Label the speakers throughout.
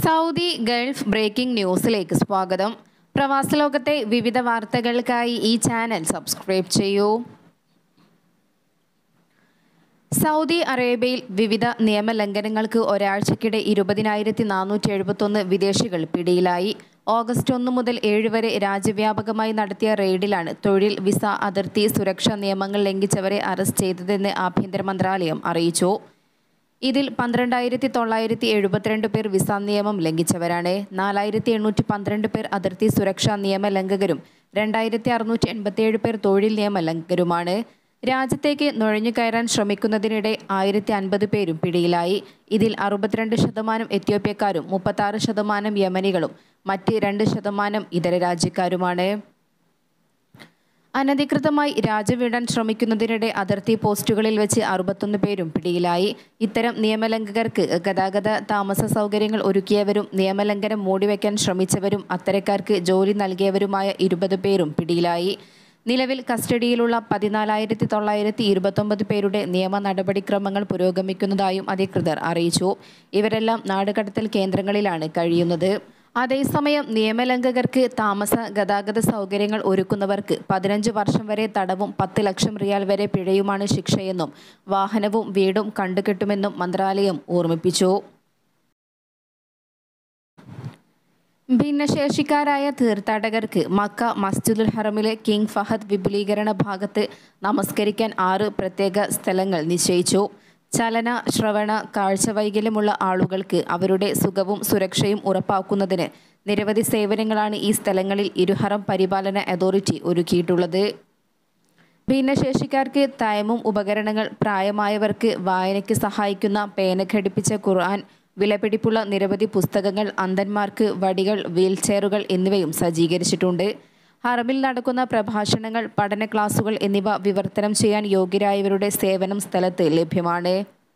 Speaker 1: Saudi Gulf breaking ന്യൂസിലേക്ക് സ്വാഗതം പ്രവാസ ലോകത്തെ വിവിധ വാർത്തകൾക്കായി ഈ ചാനൽ സബ്സ്ക്രൈബ് ചെയ്യൂ സൗദി അറേബ്യയിൽ വിവിധ നിയമലംഘനങ്ങൾക്ക് ഒരാഴ്ചക്കിടെ ഇരുപതിനായിരത്തി നാനൂറ്റി എഴുപത്തൊന്ന് വിദേശികൾ പിടിയിലായി ഓഗസ്റ്റ് ഒന്ന് മുതൽ ഏഴ് വരെ രാജ്യവ്യാപകമായി നടത്തിയ റെയ്ഡിലാണ് തൊഴിൽ വിസ അതിർത്തി സുരക്ഷാ നിയമങ്ങൾ ലംഘിച്ചവരെ അറസ്റ്റ് ചെയ്തതെന്ന് ആഭ്യന്തര മന്ത്രാലയം അറിയിച്ചു ഇതിൽ പന്ത്രണ്ടായിരത്തി തൊള്ളായിരത്തി എഴുപത്തിരണ്ട് പേർ വിസ നിയമം ലംഘിച്ചവരാണ് നാലായിരത്തി എണ്ണൂറ്റി പന്ത്രണ്ട് പേർ അതിർത്തി സുരക്ഷാ നിയമ ലംഘകരും രണ്ടായിരത്തി അറുന്നൂറ്റി എൺപത്തിയേഴ് പേർ തൊഴിൽ നിയമ ലംഘകരുമാണ് രാജ്യത്തേക്ക് നുഴഞ്ഞു കയറാൻ ശ്രമിക്കുന്നതിനിടെ ആയിരത്തി അൻപത് പേരും പിടിയിലായി ഇതിൽ അറുപത്തിരണ്ട് ശതമാനം എത്യോപ്യക്കാരും മുപ്പത്താറ് ശതമാനം യമനികളും മറ്റ് രണ്ട് ശതമാനം ഇതര രാജ്യക്കാരുമാണ് അനധികൃതമായി രാജ്യം ശ്രമിക്കുന്നതിനിടെ അതിർത്തി പോസ്റ്റുകളിൽ വെച്ച് അറുപത്തൊന്ന് പേരും പിടിയിലായി ഇത്തരം നിയമലംഘകർക്ക് ഗതാഗത താമസ സൗകര്യങ്ങൾ ഒരുക്കിയവരും നിയമലംഘനം മൂടിവെക്കാൻ ശ്രമിച്ചവരും അത്തരക്കാർക്ക് ജോലി നൽകിയവരുമായ ഇരുപത് പേരും പിടിയിലായി നിലവിൽ കസ്റ്റഡിയിലുള്ള പതിനാലായിരത്തി തൊള്ളായിരത്തി ഇരുപത്തൊമ്പത് പേരുടെ നിയമ നടപടിക്രമങ്ങൾ പുരോഗമിക്കുന്നതായും അധികൃതർ അറിയിച്ചു ഇവരെല്ലാം നാടുകടത്തൽ കേന്ദ്രങ്ങളിലാണ് കഴിയുന്നത് അതേസമയം നിയമലംഘകർക്ക് താമസ ഗതാഗത സൗകര്യങ്ങൾ ഒരുക്കുന്നവർക്ക് പതിനഞ്ച് വർഷം വരെ തടവും പത്ത് ലക്ഷം റിയാൽ വരെ പിഴയുമാണ് ശിക്ഷയെന്നും വാഹനവും വീടും കണ്ടുകെട്ടുമെന്നും മന്ത്രാലയം ഓർമ്മിപ്പിച്ചു ഭിന്നശേഷിക്കാരായ തീർത്ഥാടകർക്ക് മക്ക മസ്ജിദുൽ ഹറമിലെ കിങ് ഫഹദ് വിപുലീകരണ ഭാഗത്ത് നമസ്കരിക്കാൻ ആറ് പ്രത്യേക സ്ഥലങ്ങൾ നിശ്ചയിച്ചു ചലന ശ്രവണ കാഴ്ചവൈകല്യമുള്ള ആളുകൾക്ക് അവരുടെ സുഖവും സുരക്ഷയും ഉറപ്പാക്കുന്നതിന് നിരവധി സേവനങ്ങളാണ് ഈ സ്ഥലങ്ങളിൽ ഇരുഹറം പരിപാലന അതോറിറ്റി ഒരുക്കിയിട്ടുള്ളത് ഭിന്നശേഷിക്കാർക്ക് തയമും ഉപകരണങ്ങൾ പ്രായമായവർക്ക് വായനയ്ക്ക് സഹായിക്കുന്ന പേന ഘടിപ്പിച്ച ഖുർആൻ വിലപിടിപ്പുള്ള നിരവധി പുസ്തകങ്ങൾ അന്ധന്മാർക്ക് വടികൾ വീൽചെയറുകൾ എന്നിവയും സജ്ജീകരിച്ചിട്ടുണ്ട് ഹറമിൽ നടക്കുന്ന പ്രഭാഷണങ്ങൾ പഠന ക്ലാസുകൾ എന്നിവ വിവർത്തനം ചെയ്യാൻ യോഗ്യരായവരുടെ സേവനം സ്ഥലത്ത് ലഭ്യമാണ്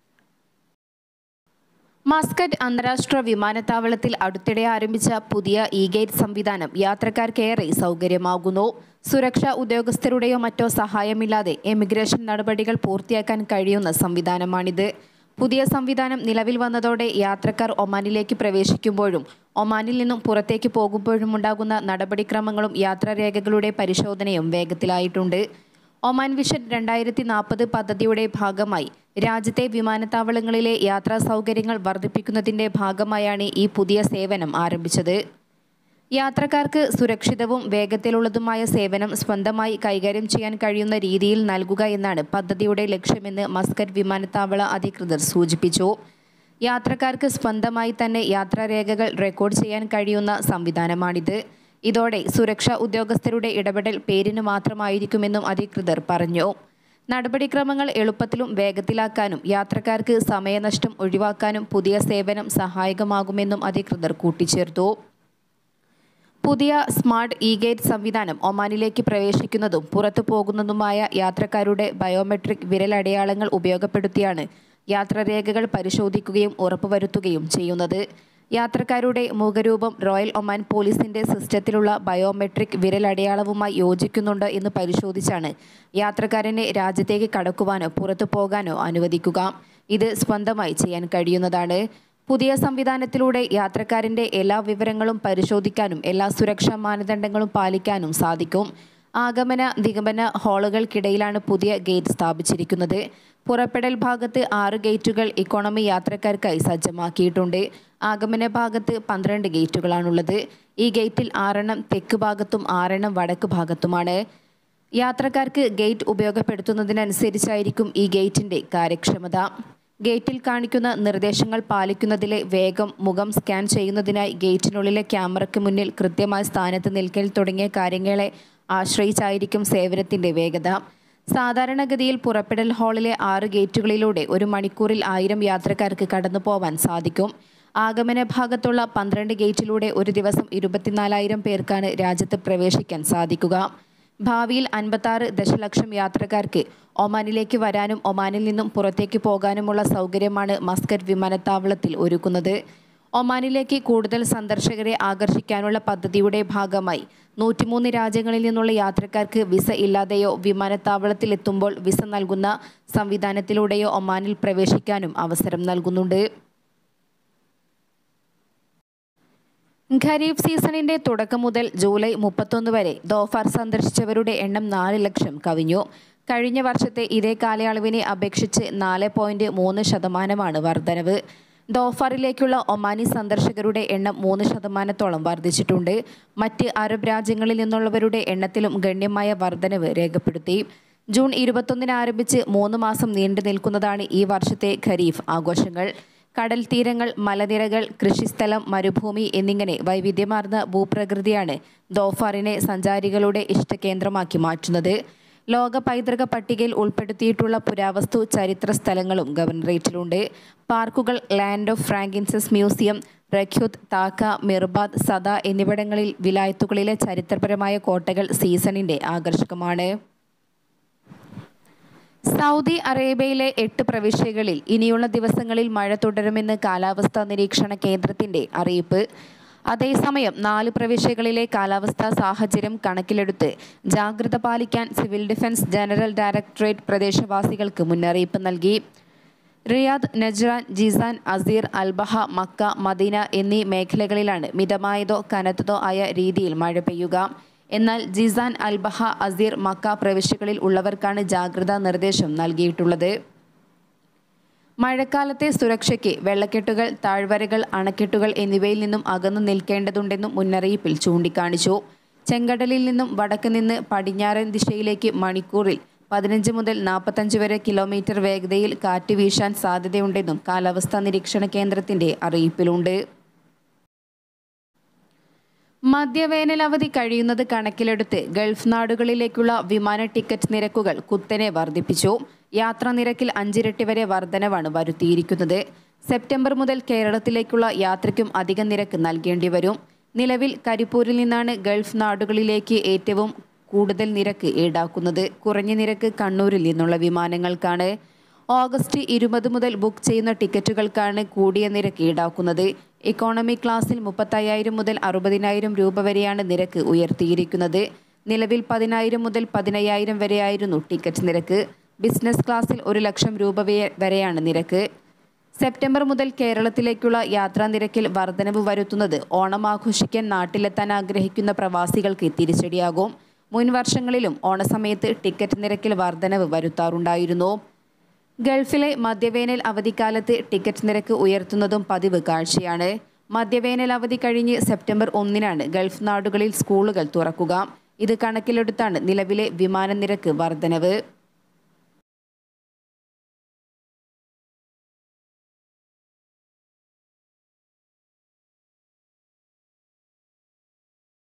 Speaker 1: മസ്കറ്റ് അന്താരാഷ്ട്ര വിമാനത്താവളത്തിൽ അടുത്തിടെ ആരംഭിച്ച പുതിയ ഇ ഗേറ്റ് സംവിധാനം യാത്രക്കാർക്കേറെ സൗകര്യമാകുന്നു സുരക്ഷാ ഉദ്യോഗസ്ഥരുടെയോ മറ്റോ സഹായമില്ലാതെ എമിഗ്രേഷൻ നടപടികൾ പൂർത്തിയാക്കാൻ കഴിയുന്ന സംവിധാനമാണിത് പുതിയ സംവിധാനം നിലവിൽ വന്നതോടെ യാത്രക്കാർ ഒമാനിലേക്ക് പ്രവേശിക്കുമ്പോഴും ഒമാനിൽ നിന്നും പുറത്തേക്ക് പോകുമ്പോഴും ഉണ്ടാകുന്ന നടപടിക്രമങ്ങളും യാത്രാരേഖകളുടെ പരിശോധനയും വേഗത്തിലായിട്ടുണ്ട് ഒമാൻ വിഷൻ രണ്ടായിരത്തി നാൽപ്പത് പദ്ധതിയുടെ ഭാഗമായി രാജ്യത്തെ വിമാനത്താവളങ്ങളിലെ യാത്രാ സൗകര്യങ്ങൾ വർദ്ധിപ്പിക്കുന്നതിൻ്റെ ഭാഗമായാണ് ഈ പുതിയ സേവനം ആരംഭിച്ചത് യാത്രക്കാർക്ക് സുരക്ഷിതവും വേഗത്തിലുള്ളതുമായ സേവനം സ്വന്തമായി കൈകാര്യം ചെയ്യാൻ കഴിയുന്ന രീതിയിൽ നൽകുക എന്നാണ് പദ്ധതിയുടെ ലക്ഷ്യമെന്ന് മസ്കറ്റ് വിമാനത്താവള അധികൃതർ സൂചിപ്പിച്ചു യാത്രക്കാർക്ക് സ്വന്തമായി തന്നെ യാത്രാരേഖകൾ റെക്കോർഡ് ചെയ്യാൻ കഴിയുന്ന സംവിധാനമാണിത് ഇതോടെ സുരക്ഷാ ഉദ്യോഗസ്ഥരുടെ ഇടപെടൽ പേരിന് മാത്രമായിരിക്കുമെന്നും അധികൃതർ പറഞ്ഞു നടപടിക്രമങ്ങൾ എളുപ്പത്തിലും വേഗത്തിലാക്കാനും യാത്രക്കാർക്ക് സമയനഷ്ടം ഒഴിവാക്കാനും പുതിയ സേവനം സഹായകമാകുമെന്നും അധികൃതർ കൂട്ടിച്ചേർത്തു പുതിയ സ്മാർട്ട് ഇ ഗേറ്റ് സംവിധാനം ഒമാനിലേക്ക് പ്രവേശിക്കുന്നതും പുറത്തു പോകുന്നതുമായ യാത്രക്കാരുടെ ബയോമെട്രിക് വിരലടയാളങ്ങൾ ഉപയോഗപ്പെടുത്തിയാണ് യാത്രാരേഖകൾ പരിശോധിക്കുകയും ഉറപ്പുവരുത്തുകയും ചെയ്യുന്നത് യാത്രക്കാരുടെ മുഖരൂപം റോയൽ ഒമാൻ പോലീസിന്റെ സിസ്റ്റത്തിലുള്ള ബയോമെട്രിക് വിരലടയാളവുമായി യോജിക്കുന്നുണ്ടോ എന്ന് പരിശോധിച്ചാണ് യാത്രക്കാരനെ രാജ്യത്തേക്ക് കടക്കുവാനോ പുറത്തു പോകാനോ അനുവദിക്കുക ഇത് സ്വന്തമായി ചെയ്യാൻ കഴിയുന്നതാണ് പുതിയ സംവിധാനത്തിലൂടെ യാത്രക്കാരൻ്റെ എല്ലാ വിവരങ്ങളും പരിശോധിക്കാനും എല്ലാ സുരക്ഷാ മാനദണ്ഡങ്ങളും പാലിക്കാനും സാധിക്കും ആഗമന നിഗമന ഹാളുകൾക്കിടയിലാണ് പുതിയ ഗേറ്റ് സ്ഥാപിച്ചിരിക്കുന്നത് പുറപ്പെടൽ ഭാഗത്ത് ആറ് ഗേറ്റുകൾ ഇക്കോണമി യാത്രക്കാർക്കായി സജ്ജമാക്കിയിട്ടുണ്ട് ആഗമന ഭാഗത്ത് പന്ത്രണ്ട് ഗേറ്റുകളാണുള്ളത് ഈ ഗേറ്റിൽ ആറെണ്ണം തെക്ക് ഭാഗത്തും ആറെണ്ണം വടക്ക് ഭാഗത്തുമാണ് യാത്രക്കാർക്ക് ഗേറ്റ് ഉപയോഗപ്പെടുത്തുന്നതിനനുസരിച്ചായിരിക്കും ഈ ഗേറ്റിൻ്റെ കാര്യക്ഷമത ഗേറ്റിൽ കാണിക്കുന്ന നിർദ്ദേശങ്ങൾ പാലിക്കുന്നതിലെ വേഗം മുഖം സ്കാൻ ചെയ്യുന്നതിനായി ഗേറ്റിനുള്ളിലെ ക്യാമറയ്ക്ക് മുന്നിൽ കൃത്യമായ സ്ഥാനത്ത് നിൽക്കൽ തുടങ്ങിയ കാര്യങ്ങളെ ആശ്രയിച്ചായിരിക്കും സേവനത്തിൻ്റെ വേഗത സാധാരണഗതിയിൽ പുറപ്പെടൽ ഹാളിലെ ആറ് ഗേറ്റുകളിലൂടെ ഒരു മണിക്കൂറിൽ ആയിരം യാത്രക്കാർക്ക് കടന്നു പോവാൻ സാധിക്കും ആഗമന ഭാഗത്തുള്ള പന്ത്രണ്ട് ഗേറ്റിലൂടെ ഒരു ദിവസം ഇരുപത്തിനാലായിരം പേർക്കാണ് രാജ്യത്ത് പ്രവേശിക്കാൻ സാധിക്കുക ഭാവിയിൽ അൻപത്താറ് ദശലക്ഷം യാത്രക്കാർക്ക് ഒമാനിലേക്ക് വരാനും ഒമാനിൽ നിന്നും പുറത്തേക്ക് പോകാനുമുള്ള സൗകര്യമാണ് മസ്കറ്റ് വിമാനത്താവളത്തിൽ ഒരുക്കുന്നത് ഒമാനിലേക്ക് കൂടുതൽ സന്ദർശകരെ ആകർഷിക്കാനുള്ള പദ്ധതിയുടെ ഭാഗമായി നൂറ്റിമൂന്ന് രാജ്യങ്ങളിൽ നിന്നുള്ള യാത്രക്കാർക്ക് വിസ ഇല്ലാതെയോ വിമാനത്താവളത്തിൽ എത്തുമ്പോൾ വിസ നൽകുന്ന സംവിധാനത്തിലൂടെയോ ഒമാനിൽ പ്രവേശിക്കാനും അവസരം നൽകുന്നുണ്ട് ഖരീഫ് സീസണിന്റെ തുടക്കം മുതൽ ജൂലൈ മുപ്പത്തൊന്ന് വരെ ദോഫാർ സന്ദർശിച്ചവരുടെ എണ്ണം നാല് ലക്ഷം കവിഞ്ഞു കഴിഞ്ഞ വർഷത്തെ ഇതേ കാലയളവിനെ അപേക്ഷിച്ച് നാല് പോയിന്റ് മൂന്ന് ശതമാനമാണ് വർധനവ് ദോഫാറിലേക്കുള്ള ഒമാനി സന്ദർശകരുടെ എണ്ണം മൂന്ന് ശതമാനത്തോളം വർദ്ധിച്ചിട്ടുണ്ട് മറ്റ് അറബ് രാജ്യങ്ങളിൽ നിന്നുള്ളവരുടെ എണ്ണത്തിലും ഗണ്യമായ വർധനവ് രേഖപ്പെടുത്തി ജൂൺ ഇരുപത്തൊന്നിന് ആരംഭിച്ച് മൂന്ന് മാസം നീണ്ടു നിൽക്കുന്നതാണ് ഈ വർഷത്തെ ഖരീഫ് ആഘോഷങ്ങൾ കടൽ തീരങ്ങൾ മലനിരകൾ കൃഷിസ്ഥലം മരുഭൂമി എന്നിങ്ങനെ വൈവിധ്യമാർന്ന ഭൂപ്രകൃതിയാണ് ദോഫാറിനെ സഞ്ചാരികളുടെ ഇഷ്ടകേന്ദ്രമാക്കി മാറ്റുന്നത് ലോക പൈതൃക പട്ടികയിൽ ഉൾപ്പെടുത്തിയിട്ടുള്ള പുരാവസ്തു ചരിത്ര സ്ഥലങ്ങളും ഗവർണറേറ്റിലുണ്ട് പാർക്കുകൾ land of frankincense museum Rakhyut Taqah Mirbat Sadah എന്നിവിടങ്ങളിൽ വിലായത്തുകളിലെ ചരിത്രപരമായ കോട്ടകൾ സീസണിന്റെ ആകർഷകമാണ് സൗദി അറേബ്യയിലെ എട്ട് പ്രവിശ്യകളിൽ ഇനിയുള്ള ദിവസങ്ങളിൽ മഴ തുടരുമെന്ന് കാലാവസ്ഥാ നിരീക്ഷണ കേന്ദ്രത്തിന്റെ അറിയിപ്പ് അതേസമയം നാല് പ്രവിശ്യകളിലെ കാലാവസ്ഥാ സാഹചര്യം കണക്കിലെടുത്ത് ജാഗ്രത പാലിക്കാൻ സിവിൽ ഡിഫൻസ് ജനറൽ ഡയറക്ടറേറ്റ് പ്രദേശവാസികൾക്ക് മുന്നറിയിപ്പ് നൽകി Riyadh Najran Jizan Asir Al Baha Mecca Medina എന്നീ മേഖലകളിലാണ് മിതമായതോ കനത്തതോ ആയ രീതിയിൽ മഴ പെയ്യുക എന്നാൽ ജിസാൻ അൽബഹ അസീർ മക്ക പ്രവിശ്യകളിൽ ഉള്ളവർക്കാണ് ജാഗ്രതാ നിർദ്ദേശം നൽകിയിട്ടുള്ളത് മഴക്കാലത്തെ സുരക്ഷയ്ക്ക് വെള്ളക്കെട്ടുകൾ താഴ്വരകൾ അണക്കെട്ടുകൾ എന്നിവയിൽ നിന്നും അകന്നു നിൽക്കേണ്ടതുണ്ടെന്നും മുന്നറിയിപ്പിൽ ചൂണ്ടിക്കാണിച്ചു ചെങ്കടലിൽ നിന്നും വടക്ക് നിന്ന് പടിഞ്ഞാറൻ ദിശയിലേക്ക് മണിക്കൂറിൽ പതിനഞ്ച് മുതൽ നാൽപ്പത്തഞ്ച് വരെ കിലോമീറ്റർ വേഗതയിൽ കാറ്റ് വീശാൻ സാധ്യതയുണ്ടെന്നും കാലാവസ്ഥാ നിരീക്ഷണ കേന്ദ്രത്തിന്റെ അറിയിപ്പിലുണ്ട് മധ്യവേനൽ അവധി കഴിയുന്നത് കണക്കിലെടുത്ത് ഗൾഫ് നാടുകളിലേക്കുള്ള വിമാന ടിക്കറ്റ് നിരക്കുകൾ കുത്തനെ വർദ്ധിപ്പിച്ചു യാത്രാ നിരക്കിൽ അഞ്ചിരട്ടി വരെ വർധനവാണ് വരുത്തിയിരിക്കുന്നത് സെപ്റ്റംബർ മുതൽ കേരളത്തിലേക്കുള്ള യാത്രയ്ക്കും അധിക നിരക്ക് നൽകേണ്ടി വരും നിലവിൽ കരിപ്പൂരിൽ നിന്നാണ് ഗൾഫ് നാടുകളിലേക്ക് ഏറ്റവും കൂടുതൽ നിരക്ക് ഈടാക്കുന്നത് കുറഞ്ഞ നിരക്ക് കണ്ണൂരിൽ നിന്നുള്ള വിമാനങ്ങൾക്കാണ് ഓഗസ്റ്റ് ഇരുപത് മുതൽ ബുക്ക് ചെയ്യുന്ന ടിക്കറ്റുകൾക്കാണ് കൂടിയ നിരക്ക് ഈടാക്കുന്നത് ഇക്കോണമി ക്ലാസ്സിൽ മുപ്പത്തയ്യായിരം മുതൽ അറുപതിനായിരം രൂപ വരെയാണ് നിരക്ക് ഉയർത്തിയിരിക്കുന്നത് നിലവിൽ പതിനായിരം മുതൽ പതിനയ്യായിരം വരെയായിരുന്നു ടിക്കറ്റ് നിരക്ക് ബിസിനസ് ക്ലാസ്സിൽ ഒരു ലക്ഷം രൂപ വരെ- വരെയാണ് നിരക്ക് സെപ്റ്റംബർ മുതൽ കേരളത്തിലേക്കുള്ള യാത്രാ നിരക്കിൽ വർധനവ് വരുത്തുന്നത് ഓണം ആഘോഷിക്കാൻ നാട്ടിലെത്താൻ ആഗ്രഹിക്കുന്ന പ്രവാസികൾക്ക് തിരിച്ചടിയാകും മുൻ വർഷങ്ങളിലും ഓണസമയത്ത് ടിക്കറ്റ് നിരക്കിൽ വർധനവ് വരുത്താറുണ്ടായിരുന്നു ഗൾഫിലെ മധ്യവേനൽ അവധിക്കാലത്ത് ടിക്കറ്റ് നിരക്ക് ഉയർത്തുന്നതും പതിവ് കാഴ്ചയാണ് മധ്യവേനൽ അവധി കഴിഞ്ഞ് സെപ്റ്റംബർ ഒന്നിനാണ് ഗൾഫ് നാടുകളിൽ സ്കൂളുകൾ തുറക്കുക ഇത് കണക്കിലെടുത്താണ് നിലവിലെ വിമാന നിരക്ക് വർധനവ്